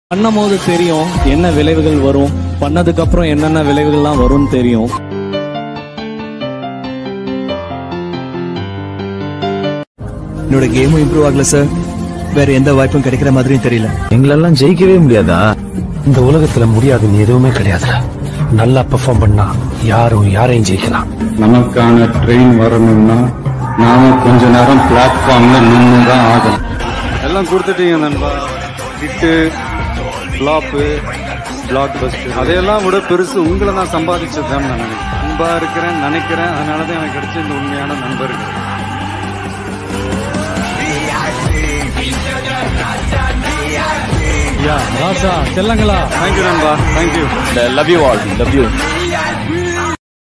பண்ணும் போது தெரியும் என்ன விளைவுகள் வரும் பண்ணதுக்கு அப்புறம் என்னென்ன விளைவுகள்லாம் வரும்னு தெரியும் என்னோட கேமும் இம்ப்ரூவ் ஆகல சார் வேற எந்த வாய்ப்பும் கிடைக்கிற மாதிரியும் தெரியல எங்களெல்லாம் ஜெயிக்கவே முடியாதா இந்த உலகத்துல முடியாதுன்னு எதுவுமே கிடையாது நல்லா பெர்ஃபார்ம் பண்ணா யாரும் யாரையும் ஜெயிக்கலாம் நமக்கான ட்ரெயின் வரணும்னா நாம கொஞ்ச நேரம் பிளாட்ஃபார்ம்ல நின்று தான் ஆகணும் எல்லாம் கொடுத்துட்டீங்க நண்பா ஹிட்டு ஃப்ளாப்பு பிளாக் பஸ்ட் அதையெல்லாம் விட பெருசு உங்களை நான் சம்பாதிச்சது தான் நான் நினைக்கிறேன் அன்பா இருக்கிறேன் நினைக்கிறேன் அதனால தான் எனக்கு கிடைச்ச இந்த உண்மையான நண்பர்கள் யா ராசா செல்லங்களா தேங்க்யூ நண்பா thank you love you all love you